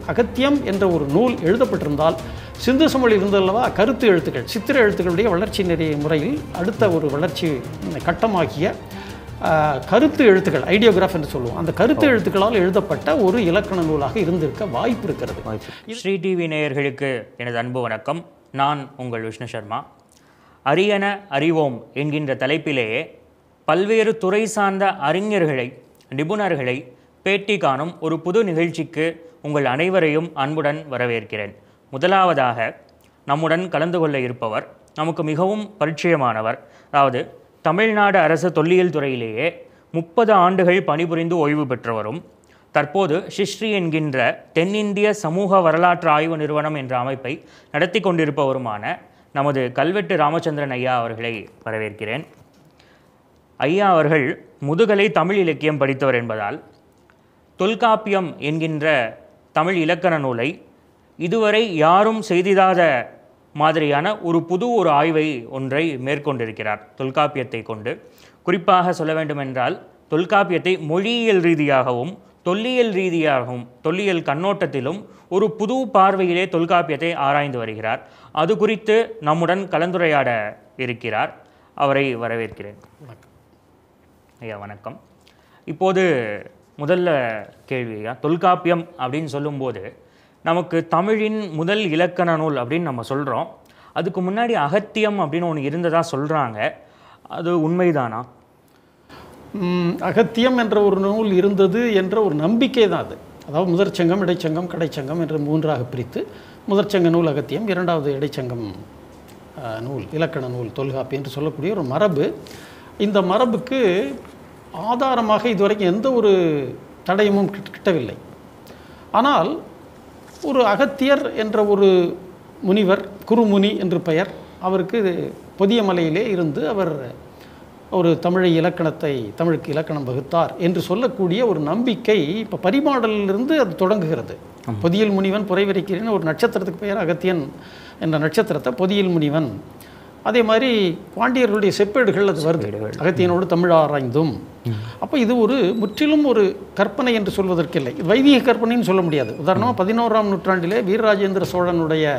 அகத்தியம் என்ற ஒரு நூல் எழுதப்பட்டிருந்தால் சிந்து சமொழி இருந்தல்லவா கருத்து எழுத்துக்கள் சித்திர எழுத்துக்களுடைய வளர்ச்சி நெறி முறையில் அடுத்த ஒரு வளர்ச்சி கட்டமாகிய ஆஹ், கருத்து எழுத்துக்கள் ஐடியோகிராஃப் என்று சொல்லுவோம் அந்த கருத்து எழுத்துக்களால் எழுதப்பட்ட ஒரு இலக்கண நூலாக இருந்திருக்க வாய்ப்பு இருக்கிறது ஸ்ரீ டிவி நேயர்களுக்கு எனது அன்பு வணக்கம் நான் உங்கள் விஷ்ணு சர்மா அரியன அறிவோம் என்கின்ற தலைப்பிலேயே பல்வேறு துறை சார்ந்த அறிஞர்களை நிபுணர்களை பேட்டி காணும் ஒரு புது நிகழ்ச்சிக்கு உங்கள் அனைவரையும் அன்புடன் வரவேற்கிறேன் முதலாவதாக நம்முடன் கலந்து கொள்ள இருப்பவர் நமக்கு மிகவும் பரிச்சயமானவர் அதாவது தமிழ்நாடு அரசு தொல்லியல் துறையிலேயே முப்பது ஆண்டுகள் பணிபுரிந்து ஓய்வு பெற்றவரும் தற்போது ஷிஸ்ட்ரி என்கின்ற தென்னிந்திய சமூக வரலாற்று ஆய்வு நிறுவனம் என்ற அமைப்பை நடத்தி கொண்டிருப்பவருமான நமது கல்வெட்டு ராமச்சந்திரன் ஐயா அவர்களை வரவேற்கிறேன் ஐயா அவர்கள் முதுகலை தமிழ் இலக்கியம் படித்தவர் என்பதால் தொல்காப்பியம் என்கின்ற தமிழ் இலக்கண நூலை இதுவரை யாரும் செய்திடாத மாதிரியான ஒரு புது ஒரு ஆய்வை ஒன்றை மேற்கொண்டிருக்கிறார் தொல்காப்பியத்தை கொண்டு குறிப்பாக சொல்ல வேண்டுமென்றால் தொல்காப்பியத்தை மொழியியல் ரீதியாகவும் தொல்லியல் ரீதியாகவும் தொல்லியல் கண்ணோட்டத்திலும் ஒரு புது பார்வையிலே தொல்காப்பியத்தை ஆராய்ந்து வருகிறார் அது குறித்து நம்முடன் கலந்துரையாட இருக்கிறார் அவரை வரவேற்கிறேன் ஐயா வணக்கம் இப்போது முதல்ல கேள்வி ஐயா தொல்காப்பியம் அப்படின்னு சொல்லும்போது நமக்கு தமிழின் முதல் இலக்கண நூல் அப்படின்னு நம்ம சொல்கிறோம் அதுக்கு முன்னாடி அகத்தியம் அப்படின்னு ஒன்று இருந்ததா சொல்கிறாங்க அது உண்மைதானா ம், அகத்தியம் என்ற ஒரு நூல் இருந்தது என்ற ஒரு நம்பிக்கை தான் அது அதாவது முதற்சங்கம் இடைச்சங்கம் கடைச்சங்கம் என்று மூன்றாக பிரித்து முதற்சங்க நூல் அகத்தியம் இரண்டாவது இடைச்சங்கம் ஆ, நூல் இலக்கண நூல் தொல்காப்பி என்று சொல்லக்கூடிய ஒரு மரபு இந்த மரபுக்கு ஆதாரமாக இதுவரைக்கும் எந்த ஒரு தடயமும் கிட்ட- கிட்டவில்லை ஆனால் ஒரு அகத்தியர் என்ற ஒரு முனிவர் குருமுனி என்று பெயர் அவருக்கு பொதிய மலையிலே இருந்து அவர் ஒரு தமிழை இலக்கணத்தை தமிழுக்கு இலக்கணம் வகுத்தார் என்று சொல்லக்கூடிய ஒரு நம்பிக்கை இப்போ பரிமாடலிலிருந்து அது தொடங்குகிறது பொதியல் முனிவன் புரைவரிக்கிறேன் ஒரு நட்சத்திரத்துக்கு பெயர் அகத்தியன் என்ற நட்சத்திரத்தை பொதியல் முனிவன் அதே மாதிரி பாண்டியர்களுடைய செப்பேடுகள் அது வருது அகத்தியனோடு தமிழ் ஆராய்ந்தும் அப்போ இது ஒரு முற்றிலும் ஒரு கற்பனை என்று சொல்வதற்கில்லை இது வைதிக கற்பனைன்னு சொல்ல முடியாது உதாரணமாக பதினோராம் நூற்றாண்டிலே வீரராஜேந்திர சோழனுடைய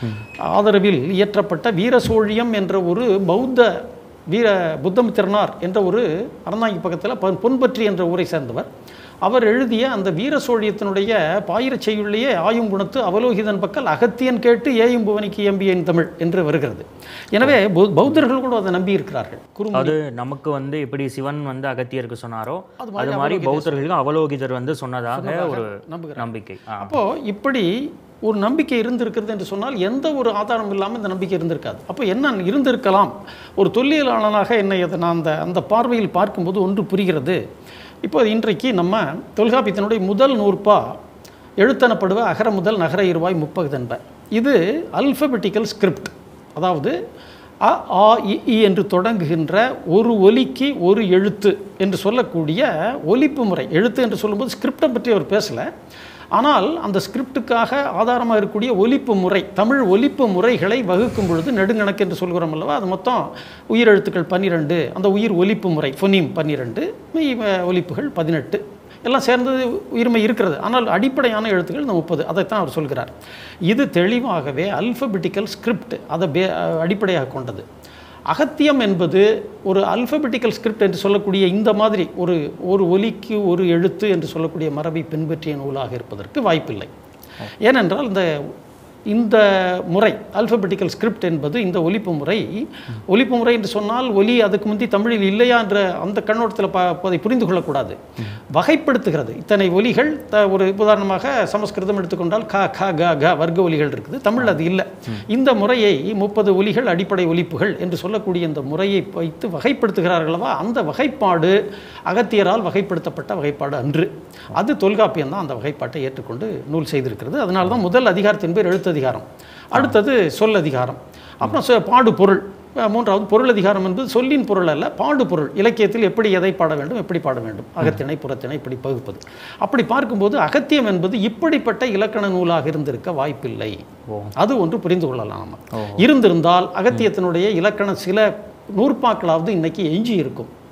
ஆதரவில் இயற்றப்பட்ட வீரசோழியம் என்ற ஒரு பௌத்த வீர புத்தமித்திரனார் என்ற ஒரு அறந்தாங்கி பக்கத்தில் பொன் பொன்பற்றி என்ற ஊரை சேர்ந்தவர் அவர் எழுதிய அந்த வீர சோழியத்தினுடைய பாயிரச் செய்யுள்ளையே ஆயும் குணத்து அவலோகிதன் பக்கல் அகத்தியன் கேட்டு ஏயும் புவனிக்கு எம்பியன் தமிழ் என்று வருகிறது எனவே பௌ- பௌத்தர்கள் கூட அதை நம்பி இருக்கிறார்கள் குரு அது நமக்கு வந்து எப்படி சிவன் வந்து அகத்தியருக்கு சொன்னாரோ அது அது மாதிரி பௌத்தர்களுக்கு அவலோகிதர் வந்து சொன்னதாக ஒரு நம்புகிறார் நம்பிக்கை ஆ. அப்போ இப்படி ஒரு நம்பிக்கை இருந்திருக்கிறது என்று சொன்னால் எந்த ஒரு ஆதாரம் இல்லாமல் இந்த நம்பிக்கை இருந்திருக்காது அப்போ என்ன இருந்திருக்கலாம் ஒரு தொல்லியலாளனாக என்னை அதை நான் அந்த அந்த பார்வையில் பார்க்கும்போது ஒன்று புரிகிறது இப்போ இன்றைக்கு நம்ம தொல்காப்பியத்தினுடைய முதல் நூற்பா எழுத்தனப்படுவ அகர முதல் நகர இருவாய் முப்பகுதென்ப இது அல்பபெட்டிக்கல் ஸ்கிரிப்ட் அதாவது அ ஆ இ ஈ என்று தொடங்குகின்ற ஒரு ஒலிக்கு ஒரு எழுத்து என்று சொல்லக்கூடிய ஒலிப்பு முறை எழுத்து என்று சொல்லும்போது ஸ்கிரிப்டை பற்றி அவர் பேசலை ஆனால் அந்த ஸ்கிரிப்டுக்காக ஆதாரமாக இருக்கக்கூடிய ஒலிப்பு முறை தமிழ் ஒலிப்பு முறைகளை வகுக்கும் பொழுது நெடுங்கணக்கு என்று சொல்கிறோம் அல்லவா அது மொத்தம் உயிரெழுத்துக்கள் பன்னிரெண்டு அந்த உயிர் ஒலிப்பு முறை ஃபொனீம் பன்னிரெண்டு மெய் அஹ், ஒலிப்புகள் பதினெட்டு எல்லாம் சேர்ந்தது உயிர்மை இருக்கிறது ஆனால் அடிப்படையான எழுத்துக்கள் இந்த முப்பது அதைத்தான் அவர் சொல்கிறார் இது தெளிவாகவே அல்பபெட்டிக்கல் ஸ்கிரிப்ட் அதை பே அடிப்படையாக கொண்டது அகத்தியம் என்பது ஒரு அல்பபெட்டிக்கல் ஸ்கிரிப்ட் என்று சொல்லக்கூடிய இந்த மாதிரி ஒரு ஒரு ஒலிக்கு ஒரு எழுத்து என்று சொல்லக்கூடிய மரபை பின்பற்றிய நூலாக இருப்பதற்கு வாய்ப்பில்லை ஏனென்றால் இந்த இந்த முறை அல்பபெட்டிக்கல் ஸ்கிரிப்ட் என்பது இந்த ஒலிப்பு முறை ஒலிப்பு முறை என்று சொன்னால் ஒலி அதுக்கு முந்தி தமிழில் இல்லையா என்ற அந்த கண்ணோட்டத்தில் ப அதை புரிந்து கொள்ளக்கூடாது வகைப்படுத்துகிறது இத்தனை ஒலிகள் த ஒரு உதாரணமாக சமஸ்கிருதம் எடுத்துக்கொண்டால் க க க க வர்க்க ஒலிகள் இருக்குது தமிழ் அது இல்லை இந்த முறையை முப்பது ஒலிகள் அடிப்படை ஒலிப்புகள் என்று சொல்லக்கூடிய இந்த முறையை வைத்து வகைப்படுத்துகிறார்களவா அந்த வகைப்பாடு அகத்தியரால் வகைப்படுத்தப்பட்ட வகைப்பாடு அன்று அது தொல்காப்பியம் தான் அந்த வகைப்பாட்டை ஏற்றுக்கொண்டு நூல் செய்திருக்கிறது அதனால தான் முதல் அதிகாரத்தின் பேர் எழுத்ததிகாரம் அடுத்தது சொல் அதிகாரம் அப்புறம் சொ- பாடு பொருள் அஹ் மூன்றாவது பொருள் அதிகாரம் என்பது சொல்லின் பொருள் அல்ல பாடு பொருள் இலக்கியத்தில் எப்படி எதை பாட வேண்டும் எப்படி பாட வேண்டும் அகத்திணை புறத்திணை இப்படி பகுப்பது அப்படி பார்க்கும்போது அகத்தியம் என்பது இப்படிப்பட்ட இலக்கண நூலாக இருந்திருக்க வாய்ப்பில்லை ஓ. அது ஒன்று புரிந்து கொள்ளலாம் நம்ம இருந்திருந்தால் அகத்தியத்தினுடைய இலக்கண சில நூற்பாக்களாவது இன்னைக்கு எஞ்சி இருக்கும்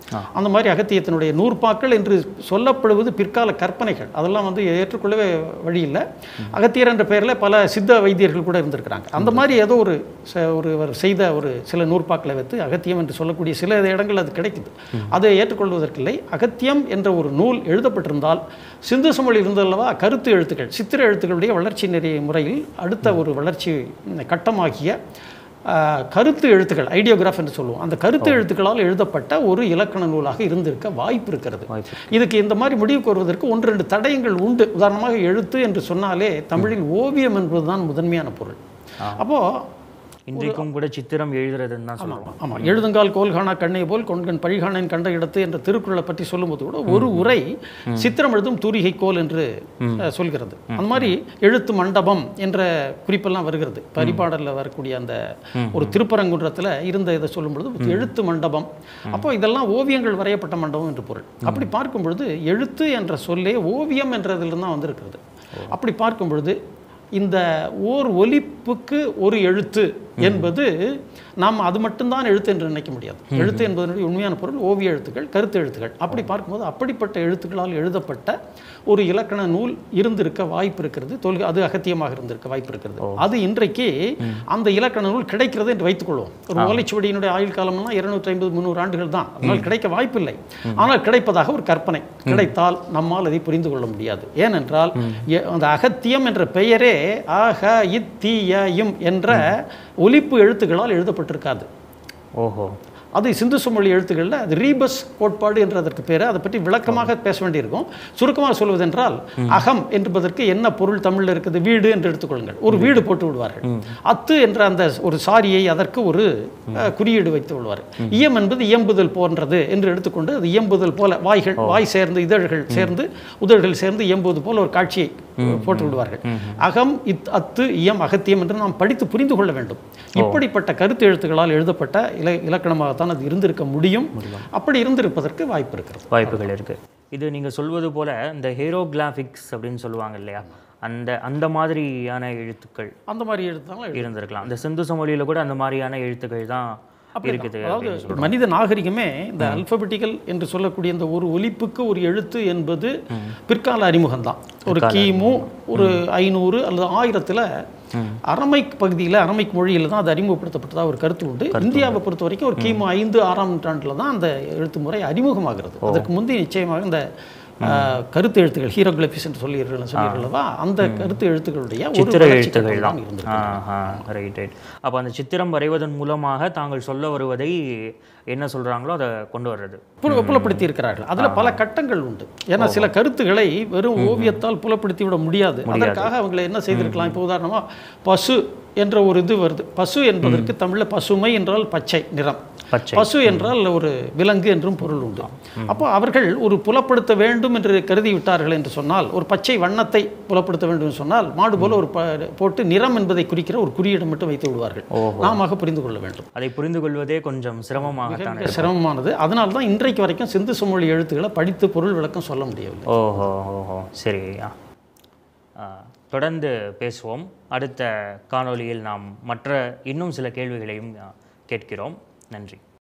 அந்த மாதிரி அகத்தியத்தினுடைய நூற்பாக்கள் என்று சொல்லப்படுவது பிற்கால கற்பனைகள் அதெல்லாம் வந்து ஏற்றுக்கொள்ளவே வழி இல்லை அகத்தியர் என்ற பெயரில் பல சித்த வைத்தியர்கள் கூட இருந்திருக்கிறாங்க அந்த மாதிரி ஏதோ ஒரு ச- ஒருவர் செய்த ஒரு சில நூற்பாக்களை வைத்து அகத்தியம் என்று சொல்லக்கூடிய சில இடங்கள் அது கிடைக்குது அதை ஏற்றுக்கொள்வதற்கில்லை அகத்தியம் என்ற ஒரு நூல் எழுதப்பட்டிருந்தால் சிந்து சமொழி இருந்தல்லவா கருத்து எழுத்துக்கள் சித்திர எழுத்துக்களுடைய வளர்ச்சி நிறைய முறையில் அடுத்த ஒரு வளர்ச்சி ம், கட்டமாகிய ஆஹ், கருத்து எழுத்துக்கள் ஐடியோகிராஃப் என்று சொல்லுவோம் அந்த கருத்து எழுத்துக்களால் எழுதப்பட்ட ஒரு இலக்கண நூலாக இருந்திருக்க வாய்ப்பு இருக்கிறது வாய்ப்பு இதுக்கு இந்த மாதிரி முடிவுக்கு வருவதற்கு ஒன்று ரெண்டு தடயங்கள் உண்டு உதாரணமாக எழுத்து என்று சொன்னாலே தமிழில் ஓவியம் என்பதுதான் முதன்மையான பொருள் அப்போ இன்றைக்கும் கூட சித்திரம் எழுதுறதுன்னு தான் சொல்லுவோம் ஆமாம் எழுதுங்கால் கோல்கானா கண்ணை போல் கொண்கன் பழிகானன் கண்ட இடத்து என்ற திருக்குறளை பற்றி சொல்லும்போது கூட ஒரு உரை சித்திரம் எழுதும் தூரிகை கோல் என்று அஹ், சொல்கிறது அந்த மாதிரி எழுத்து மண்டபம் என்ற குறிப்பெல்லாம் வருகிறது பரிபாடலில் வரக்கூடிய அந்த ஒரு திருப்பரங்குன்றத்தில் இருந்த இதை சொல்லும் பொழுது எழுத்து மண்டபம் அப்போ இதெல்லாம் ஓவியங்கள் வரையப்பட்ட மண்டபம் என்று பொருள் அப்படி பார்க்கும் பொழுது எழுத்து என்ற சொல்லே ஓவியம் என்றதிலிருந்து தான் வந்திருக்கிறது அப்படி பார்க்கும் பொழுது இந்த ஓர் ஒலிப்புக்கு ஒரு எழுத்து என்பது நாம் அது மட்டும்தான் எழுத்து என்று நினைக்க முடியாது எழுத்து என்பதனுடைய உண்மையான பொருள் ஓவிய எழுத்துக்கள் கருத்து எழுத்துக்கள் அப்படி பார்க்கும்போது அப்படிப்பட்ட எழுத்துக்களால் எழுதப்பட்ட ஒரு இலக்கண நூல் இருந்திருக்க வாய்ப்பு இருக்கிறது தொல்க அது அகத்தியமாக இருந்திருக்க வாய்ப்பு இருக்கிறது அது இன்றைக்கு அந்த இலக்கண நூல் கிடைக்கிறது என்று வைத்துக்கொள்வோம் ஒரு ஓலைச்சுவடியினுடைய ஆயுள் காலம்னா இருநூற்றி ஐம்பது முந்நூறு ஆண்டுகள் தான் அதனால் கிடைக்க வாய்ப்பில்லை ஆனால் கிடைப்பதாக ஒரு கற்பனை கிடைத்தால் நம்மால் அதை புரிந்து கொள்ள முடியாது ஏனென்றால் எ- அந்த அகத்தியம் என்ற பெயரே ஆக இத்தீய இம் என்ற ஒலிப்பு எழுத்துக்களால் எழுதப்பட்டிருக்காது ஓஹோ அது சிந்து சமொழி எழுத்துக்களில் அது ரீபஸ் கோட்பாடு என்ற அதற்கு பேர் அதை பற்றி விளக்கமாக பேச வேண்டியிருக்கும் சுருக்கமாக சொல்வதென்றால் அகம் என்பதற்கு என்ன பொருள் தமிழில் இருக்குது வீடு என்று எடுத்துக்கொள்ளுங்கள் ஒரு வீடு போட்டு விடுவார்கள் அத்து என்ற அந்த ஒரு சாரியை அதற்கு ஒரு அஹ், குறியீடு வைத்து விடுவார்கள் இயம் என்பது இயம்புதல் போன்றது என்று எடுத்துக்கொண்டு அது இயம்புதல் போல வாய்கள் வாய் சேர்ந்து இதழ்கள் சேர்ந்து உதழ்கள் சேர்ந்து இயம்புவது போல ஒரு காட்சியை போட்டு விடுவார்கள் அகம் இத் அத்து இயம் அகத்தியம் என்று நாம் படித்து புரிந்து கொள்ள வேண்டும் இப்படிப்பட்ட கருத்து எழுத்துக்களால் எழுதப்பட்ட இல இலக்கணமாகத்தான் அது இருந்திருக்க முடியும் அப்படி இருந்திருப்பதற்கு வாய்ப்பு இருக்கிறது வாய்ப்புகள் இருக்கு இது நீங்க சொல்வது போல இந்த ஹீரோகிராஃபிக்ஸ் அப்படின்னு சொல்லுவாங்க இல்லையா அந்த அந்த மாதிரியான எழுத்துக்கள் அந்த மாதிரி எழுத்தாலும் இருந்திருக்கலாம் இந்த சிந்து சமொழியில கூட அந்த மாதிரியான எழுத்துக்கள் தான் இருக்குது அப்படின்னு அதாவது மனித நாகரிகமே இந்த அல்பபெட்டிக்கல் என்று சொல்லக்கூடிய இந்த ஒரு ஒலிப்புக்கு ஒரு எழுத்து என்பது பிற்கால அறிமுகம் தான் ஒரு கிமு ஒரு ஐநூறு அல்லது ஆயிரத்தில் அரமைக் பகுதியில் அரமைக் மொழியில் தான் அது அறிமுகப்படுத்தப்பட்டதா ஒரு கருத்து உண்டு இந்தியாவை பொறுத்த வரைக்கும் ஒரு கிமு ஐந்து ஆறாம் நூற்றாண்டில் தான் அந்த எழுத்து முறை அறிமுகமாகிறது அதற்கு முந்தைய நிச்சயமாக இந்த ஆஹ், கருத்து எழுத்துக்கள் ஹீரோகிராஃபிஸ் என்று சொல்லி சொல்லியிருக்கலவா அந்த கருத்து எழுத்துக்களுடைய ஒரு சித்திர வளர்ச்சி எழுத்துக்கள் கட்டம் தான் தான் இருந்திருக்கு ரைட் ரைட் அப்போ அந்த சித்திரம் வரைவதன் மூலமாக தாங்கள் சொல்ல வருவதை என்ன சொல்றாங்களோ அதை கொண்டு வர்றது புல- புலப்படுத்தி இருக்கிறார்கள் அதுல பல கட்டங்கள் உண்டு ஏன்னா சில கருத்துக்களை வெறும் ஓவியத்தால் புலப்படுத்தி விட முடியாது அதற்காக அவங்களை என்ன செய்திருக்கலாம் இப்போ உதாரணமா பசு என்ற ஒரு இது வருது பசு என்பதற்கு தமிழ்ல பசுமை என்றால் பச்சை நிறம் பச்சை பசு என்றால் ஒரு விலங்கு என்றும் பொருள் உண்டு அப்போ அவர்கள் ஒரு புலப்படுத்த வேண்டும் என்று கருதி விட்டார்கள் என்று சொன்னால் ஒரு பச்சை வண்ணத்தை புலப்படுத்த வேண்டும் என்று சொன்னால் மாடு போல ஒரு ப- போட்டு நிறம் என்பதை குறிக்கிற ஒரு குறியீடு மட்டும் வைத்து விடுவார்கள் நாமாக புரிந்து கொள்ள வேண்டும் அதை புரிந்து கொள்வதே கொஞ்சம் சிரமமாகத்தான் மிக சிரமமானது அதனால தான் இன்றைக்கு வரைக்கும் சிந்து சமொழி எழுத்துக்களை படித்து பொருள் விளக்கம் சொல்ல முடியவில்லை ஓஹோ ஓஹோ சரி ஆ. ஆ, தொடர்ந்து பேசுவோம் அடுத்த காணொளியில் நாம் மற்ற இன்னும் சில கேள்விகளையும் ஆ, கேட்கிறோம் நன்றி